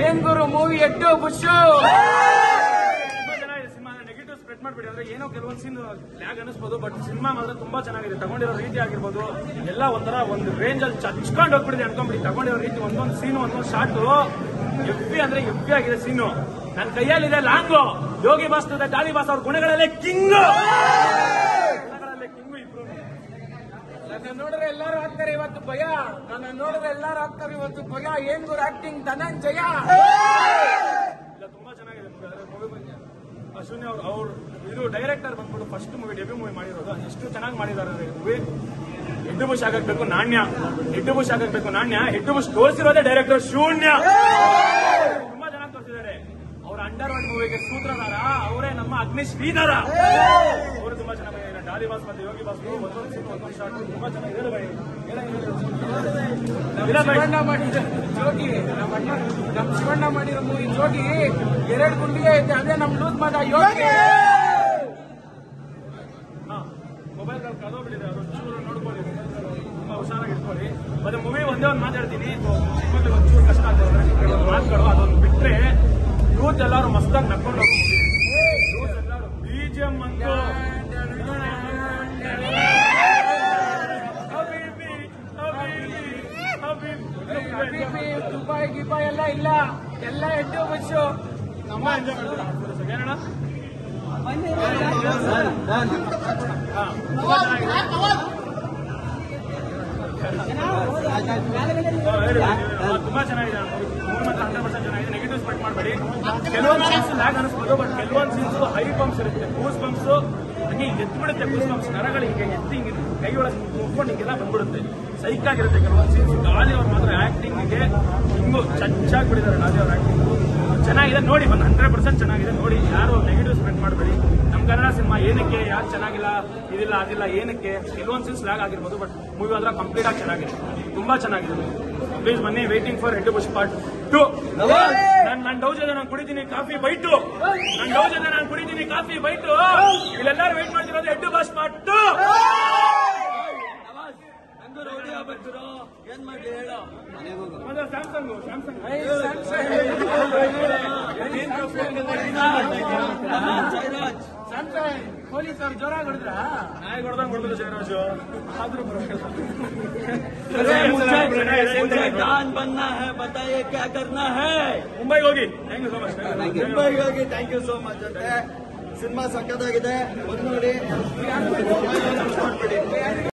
ಏನ್ ಗುರು ಮೂವಿ ಎಟ್ಟು ಬುಷು ತುಂಬಾ ಚೆನ್ನಾಗಿದೆ ಸಿನಿಮಾ ನೆಗೆಟಿವ್ ಸ್ಪ್ರೆಡ್ ಮಾಡ್ಬಿಡಿ ಅಂದ್ರೆ ಏನೋ ಕೆಲವೊಂದು ಸೀನ್ ಲ್ಯಾಗ್ ಅನಿಸ್ಬೋದು ಬಟ್ ಸಿನಿಮಾ ಮಾತ್ರ ತುಂಬಾ ಚೆನ್ನಾಗಿದೆ ತಗೊಂಡಿರೋ ರೀತಿ ಆಗಿರ್ಬೋದು ಎಲ್ಲ ಒಂಥರ ಒಂದು ರೇಂಜ್ ಅಲ್ಲಿ ಚಚ್ಕೊಂಡು ಹೋಗ್ಬಿಡಿದೆ ಅನ್ಕೊಂಬಿಡಿ ತಗೊಂಡಿರೋ ರೀತಿ ಒಂದೊಂದು ಸೀನು ಒಂದೊಂದು ಶಾಟು ಎವ್ವಿ ಅಂದ್ರೆ ಎವ್ವಿ ಆಗಿದೆ ಸೀನು ನನ್ನ ಕೈಯಲ್ಲಿದೆ long Yogi boss Daali boss ಅವ್ರ ಗುಣಗಳಲ್ಲೇ ಕಿಂಗು ಗುಣಗಳಲ್ಲೇ ಕಿಂಗು ಇಬ್ರು ನನ್ನ ನೋಡಿದ್ರೆ ಎಲ್ಲಾರು ಆಗ್ತಾರೆ ಇವತ್ತು ಭಯ ನನ್ನ ನೋಡಿದ್ರೆ ಎಲ್ಲಾರು ಆಗ್ತಾರೆ ಇವತ್ತು ಭಯ ಏನ್ ಗುರು ಆಕ್ಟಿಂಗ್ ಧನಂಜಯ ಇಲ್ಲ ತುಂಬಾ ಚೆನ್ನಾಗಿದೆ ಮೂವಿ ಅಶ್ವಿನಿ ಅವ್ರು ಅವ್ರು ಇದು ಡೈರೆಕ್ಟರ್ ಬಂದ್ಬಿಟ್ಟು ಫಸ್ಟ್ ಮೂವಿ ಡೆಬ್ಯೂ ಮೂವಿ ಮಾಡಿರೋದು ಎಷ್ಟು ಚೆನ್ನಾಗಿ ಮಾಡಿದ್ದಾರೆ ಮೂವಿ ಹೆಡ್ಡು ಬುಷ್ ಆಗಬೇಕು ನಾಣ್ಯ ಹೆಡ್ಡು ಬುಷ್ ಆಗಬೇಕು ನಾಣ್ಯ ಹೆಡ್ಡು ಬುಷ್ ತೋರಿಸಿರೋದೇ ಡೈರೆಕ್ಟರ್ ಶೂನ್ಯ ತುಂಬಾ ಚೆನ್ನಾಗಿ ತೋರಿಸಿದ್ದಾರೆ ಅವ್ರ ಅಂಡರ್ ವರ್ಲ್ಡ್ ಮೂವಿಗೆ ಸೂತ್ರಧಾರ ಅವರೇ ನಮ್ಮ ಅಗ್ನಿ ಶ್ರೀಧರ ಅವರು ತುಂಬಾ ಚೆನ್ನಾಗಿ ಡಾಲಿ ಬಾಸ್ ಮತ್ತೆ ಯೋಗಿ ಬಾಸ್ ಒಂದೊಂದು scene, ಒಂದೊಂದು ಶಾಟ್ ತುಂಬಾ ಚೆನ್ನಾಗಿ ಹೇಳು ಬೈ. ಹೇಳು, ಹೇಳು, ಹೇಳು. ಇಲ್ಲ ಬೈ. ಶಿವಣ್ಣ ಮಾಡಿದ ಜೋಗಿ ನಮ್ಮ ಅಣ್ಣ ನಮ್ ಶಿವಣ್ಣ ಮಾಡಿರೋ ಮೂವಿ ಜೋಗಿ ಎರಡು ಗುಂಡಿಗೆ ಐತೆ ಅದೇ ನಮ್ ಲೂಸ್ ಮಾಡ ಯೋಗಿ ಮೊಬೈಲ್ ಕದೋಗ್ಬಿಟ್ಟಿದೆ ಅದು ಚೂರು ನೋಡ್ಕೊಳ್ಳಿ ತುಂಬಾ ಹುಷಾರಾಗಿ ಇಟ್ಕೊಳ್ಳಿ ಮತ್ತೆ ಮೂವಿ ಒಂದೇ ಒಂದು ಮಾತಾಡ್ತೀನಿ ಮಕ್ಕಳಿಗೆ ಒಂಚೂರು ಕಷ್ಟ ಆಗ್ತದೆ ಕೆಲವೊಂದು ಮಾತುಗಳು ಅದೊಂದು ಬಿಟ್ರೆ ಯೂತ್ ಎಲ್ಲರೂ ಮಸ್ತಾಗಿ ನಡ್ಕೊಂಡು ಹೋಗ್ತೀವಿ ಯೂತ್ ಎಲ್ಲರೂ ಬಿ ಜಿ ಎಂ ಅಂತೂ ಹಬೀಬಿ, ಹಬೀಬಿ, ಹಬೀಬಿ. ಹಬೀಬಿ, ದುಬಾಯ್ ಗಿಬಾಯ್ ಎಲ್ಲ ಇಲ್ಲ ಎಲ್ಲ ಎಟ್ಟು ಬಸ್ಸು ತುಂಬಾ ಎಂಜಾಯ್ ಮಾಡ್ತಾರೆ ಏನಣ್ಣ ಹಾ, ತುಂಬಾ ಚೆನ್ನಾಗಿದೆ. ಹಾ, ಹೇಳಿ, ಹಾ, ತುಂಬಾ ಚೆನ್ನಾಗಿದೆ ಮೂವಿ ಮಾತ್ರ ಹಂಡ್ರೆಡ್ ಪರ್ಸೆಂಟ್ ಚೆನ್ನಾಗಿದೆ ನೆಗೆಟಿವ್ ಸ್ಪ್ರೆಡ್ ಮಾಡಬೇಡಿ ಕೆಲವೊಂದು ಸೀನ್ಸ್ ಲ್ಯಾಗ್ ಅನಿಸ್ಬೋದು ಬಟ್ ಕೆಲವೊಂದು ಸೀನ್ಸ್ ಹೈ ಬಂಪ್ಸ್ ಇರುತ್ತೆ ಗೂಸ್ ಬಂಪ್ಸ್ ಹಂಗೆ ಎದ್ದು ಬಿಡುತ್ತೆ ಗೂಸ್ ಬಂಪ್ಸ್ ನರಗಳು ಹಿಂಗೆ ಎದ್ದು ಹಿಂಗೆ ಕೈ ಒಳಗೆ ಮುಟ್ಕೊಂಡು ಹಿಂಗೆಲ್ಲ ಬಂದ್ಬಿಡುತ್ತೆ ಸೈಕ್ ಆಗಿರುತ್ತೆ ಕೆಲವೊಂದು ಸೀನ್ಸ್ ಗಾಲಿ ಅವ್ರು ಮಾತ್ರ ಆಕ್ಟಿಂಗ್ಗೆ ಹಿಂಗು ಚಚ್ಚಾಗಿ ಬಿಡಿದ್ದಾರೆ ಗಾಲಿ ಅವ್ರ ಆಕ್ಟಿಂಗ್ ಚೆನ್ನಾಗಿದೆ ನೋಡಿ ಒಂದು ಹಂಡ್ರೆಡ್ ಪರ್ಸೆಂಟ್ ಚೆನ್ನಾಗಿದೆ ನೋಡಿ ಯಾರು ನೆಗೆಟಿವ್ ಸ್ಪ್ರೆಡ್ ಮಾಡಬೇಡಿ ನಮ್ಮ ಕನ್ನಡ ಸಿನಿಮಾ ಏನಕ್ಕೆ ಯಾಕೆ ಚೆನ್ನಾಗಿಲ್ಲ ಇದಿಲ್ಲ ಅದಿಲ್ಲ ಏನಕ್ಕೆ ಕೆಲವೊಂದು ಸೀನ್ಸ್ ಲ್ಯಾಗ್ ಆಗಿರ್ಬೋದು ಬಟ್ ಮೂವಿ ಮಾತ್ರ ಕಂಪ್ಲೀಟ್ ಆಗಿ ಚೆನ್ನಾಗಿದೆ ತುಂಬಾ ಚೆನ್ನಾಗಿದೆ ಪ್ಲೀಸ್ ಬನ್ನಿ waiting for head bush part two ನಾನು ನನ್ನ ಡೌಸ್ ಇದೆ ನಾನು ಕುಡಿತೀನಿ ಕಾಫಿ ಬೈಟು ನನ್ನ ಡೌಸ್ ಇದೆ ನಾನು ಕುಡಿತೀನಿ ಕಾಫಿ ಬೈಟು ಇಲ್ಲೆಲ್ಲರೂ ವೇಟ್ ಮಾಡ್ತಿರೋದು head bush part two Samsung Samsung Samsung police ಅವ್ರು ಜೋರಾಗಿ ಹೊಡೆದ್ರ ನಾಯಿ ಹೊಡೆದಂಗ್ ಹೊಡೆದ್ರು ಜಯರಾಜು ಆದ್ರೂ मुझे जान बनना है बताइए क्या करना है ಮುಂಬೈಗೆ ಹೋಗಿ ಥ್ಯಾಂಕ್ ಯು ಸೊ ಮಚ್ ಮುಂಬೈಗೆ ಹೋಗಿ ಥ್ಯಾಂಕ್ ಯು ಸೋ ಮಚ್ ಅಂತೆ ಸಿನಿಮಾ ಸಕ್ಕತ್ತಾಗಿದೆ ಬಂದು ನೋಡಿ ಮಾಡ್ಬೇಡಿ